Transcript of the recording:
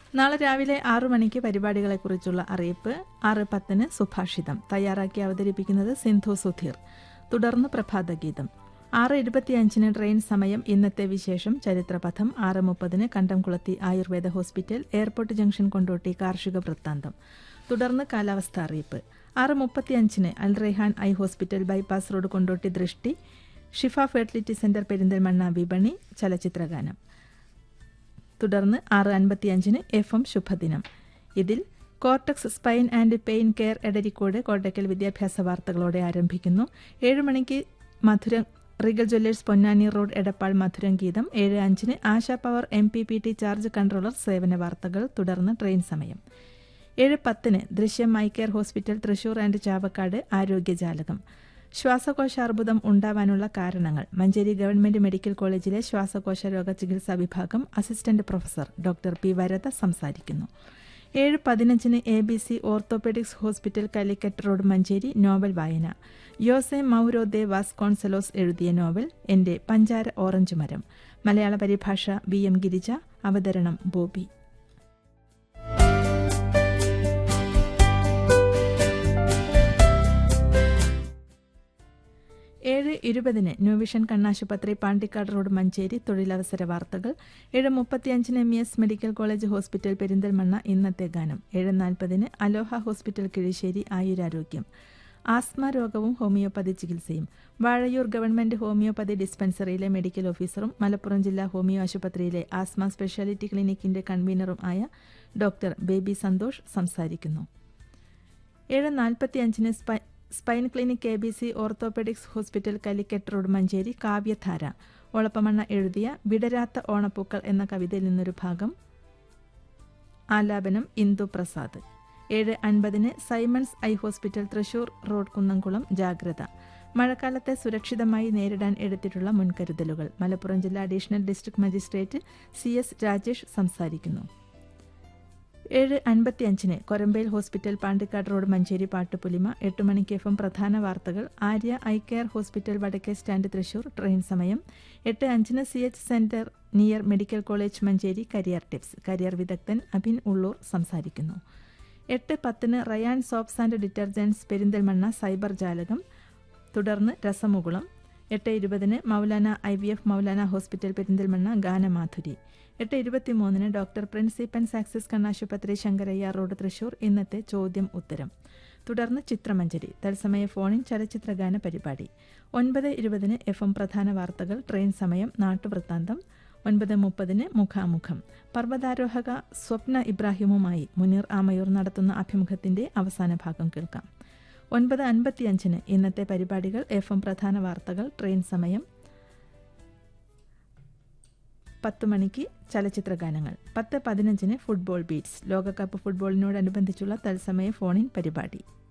നാളെ രാവിലെ ആറു മണിക്ക് പരിപാടികളെക്കുറിച്ചുള്ള അറിയിപ്പ് ആറ് പത്തിന് സുഭാഷിതം തയ്യാറാക്കി അവതരിപ്പിക്കുന്നത് സിന്ധു സുധീർ തുടർന്ന് പ്രഭാതഗീതം ആറ് ഇരുപത്തിയഞ്ചിന് ട്രെയിൻ സമയം ഇന്നത്തെ വിശേഷം ചരിത്രപഥം ആറ് മുപ്പതിന് Kandamkulathi Ayurveda hospital airport junction Kondotty കാർഷിക വൃത്താന്തം തുടർന്ന് കാലാവസ്ഥ അറിയിപ്പ് ആറ് മുപ്പത്തിയഞ്ചിന് Al Rehan eye hospital bypass road Kondotty ദൃഷ്ടി ഷിഫ ഫെർട്ടിലിറ്റി സെന്റർ പെരിന്തൽമണ്ണ വിപണി ചലച്ചിത്രഗാനം തുടർന്ന് ആറ് അൻപത്തിയഞ്ചിന് എഫ് എം ശുഭദിനം ഇതിൽ cortex spine and pain care Edarikode Kottakkal വിദ്യാഭ്യാസ വാർത്തകളോടെ ആരംഭിക്കുന്നു ഏഴ് മണിക്ക് മധുരം Regal jewellers Ponnani road Edappal മധുരം ഗീതം ഏഴ് അഞ്ചിന് Asha power M P P T charge controller സേവന വാർത്തകൾ തുടർന്ന് ട്രെയിൻ സമയം ഏഴ് പത്തിന് ദൃശ്യം eye care hospital Thrissur and Chavakkad ആരോഗ്യജാലകം ശ്വാസകോശ അർബുദം ഉണ്ടാവാനുള്ള കാരണങ്ങൾ മഞ്ചേരി ഗവൺമെന്റ് മെഡിക്കൽ കോളേജിലെ ശ്വാസകോശ രോഗ ചികിത്സാ വിഭാഗം assistant professor doctor P Varada സംസാരിക്കുന്നു ഏഴ് പതിനഞ്ചിന് A B C orthopaedics hospital Calicut road Manjeri novel വായന യോസെ മൗരോ ദേ വാസ്കോൺസലോസ് എഴുതിയ നോവൽ എന്റെ പഞ്ചാര ഓറഞ്ച് മരം മലയാള പരിഭാഷ ബി എം ഗിരിജ അവതരണം ബോബി ഏഴ് ഇരുപതിന് ന്യൂവിഷൻ കണ്ണാശുപത്രി പാണ്ടിക്കാട് റോഡ് മഞ്ചേരി തൊഴിലവസര വാർത്തകൾ ഏഴ് മുപ്പത്തിയഞ്ചിന് M S medical college hospital Perinthalmanna ഇന്നത്തെ ഗാനം ഏഴ് നാൽപ്പതിന് അലോഹ ഹോസ്പിറ്റൽ കിഴിശ്ശേരി ആയുരാരോഗ്യം ആസ്മ രോഗവും ഹോമിയോപ്പതി ചികിത്സയും വാഴയൂർ ഗവൺമെന്റ് ഹോമിയോപ്പതി ഡിസ്പെൻസറിയിലെ മെഡിക്കൽ ഓഫീസറും മലപ്പുറം ജില്ലാ ഹോമിയോ ആശുപത്രിയിലെ ആസ്മ സ്പെഷ്യാലിറ്റി ക്ലിനിക്കിന്റെ കൺവീനറും ആയ ഡോക്ടർ ബേബി സന്തോഷ് സംസാരിക്കുന്നു ഏഴ് നാൽപ്പത്തിയഞ്ചിന് സ്പൈ spine clinic A B C orthopaedics hospital Calicut road Manjeri കാവ്യധാര ഒളപ്പമണ്ണ എഴുതിയ വിടരാത്ത ഓണപ്പൂക്കൾ എന്ന കവിതയിൽ നിന്നൊരു ഭാഗം ആലാപനം ഇന്ദു പ്രസാദ് ഏഴ് അൻപതിന് Simons eye hospital Thrissur road Kunnamkulam ജാഗ്രത മഴക്കാലത്തെ സുരക്ഷിതമായി നേരിടാൻ എടുത്തിട്ടുള്ള മുൻകരുതലുകൾ മലപ്പുറം ജില്ലാ additional district magistrate C S Rajesh സംസാരിക്കുന്നു ഏഴ് അൻപത്തിയഞ്ചിന് കൊരമ്പയിൽ ഹോസ്പിറ്റൽ പാണ്ടിക്കാട് റോഡ് മഞ്ചേരി പാട്ടുപുലിമ എട്ട് മണിക്ക് എഫ് എം പ്രധാന വാർത്തകൾ ആര്യ ഐ കെയർ ഹോസ്പിറ്റൽ വടക്കേ സ്റ്റാൻഡ് തൃശൂർ ട്രെയിൻ സമയം എട്ട് അഞ്ചിന് C H centre near medical college Manjeri career tips career വിദഗ്ധൻ അഭിൻ ഉള്ളൂർ സംസാരിക്കുന്നു എട്ട് പത്തിന് Rayan soaps and detergents Perinthalmanna cyber ജാലകം തുടർന്ന് രസമുകുളം എട്ട് ഇരുപതിന് Maulana I V F Maulana hospital Perinthalmanna ഗാനമാധുരി എട്ട് ഇരുപത്തിമൂന്നിന് ഡോക്ടർ പ്രിൻസിപ്പൻ സാക്സിസ് കണ്ണാശുപത്രി ശങ്കരയ്യ റോഡ് തൃശൂർ ഇന്നത്തെ ചോദ്യം ഉത്തരം തുടർന്ന് ചിത്രമഞ്ജരി തത്സമയ ഫോണിൻ ചലച്ചിത്രഗാന പരിപാടി ഒൻപത് ഇരുപതിന് എഫ് എം പ്രധാന വാർത്തകൾ ട്രെയിൻ സമയം നാട്ടുവൃത്താന്തം ഒൻപത് മുപ്പതിന് മുഖാമുഖം പർവ്വതാരോഹക സ്വപ്ന ഇബ്രാഹിമുമായി മുനീർ ആമയൂർ നടത്തുന്ന അഭിമുഖത്തിന്റെ അവസാന ഭാഗം കേൾക്കാം ഒൻപത് അൻപത്തിയഞ്ചിന് ഇന്നത്തെ പരിപാടികൾ എഫ് എം പ്രധാന വാർത്തകൾ ട്രെയിൻ സമയം പത്ത് മണിക്ക് ചലച്ചിത്ര ഗാനങ്ങൾ പത്ത് പതിനഞ്ചിന് ഫുട്ബോൾ ബീറ്റ്സ് ലോകകപ്പ് ഫുട്ബോളിനോടനുബന്ധിച്ചുള്ള തത്സമയ ഫോണിൻ പരിപാടി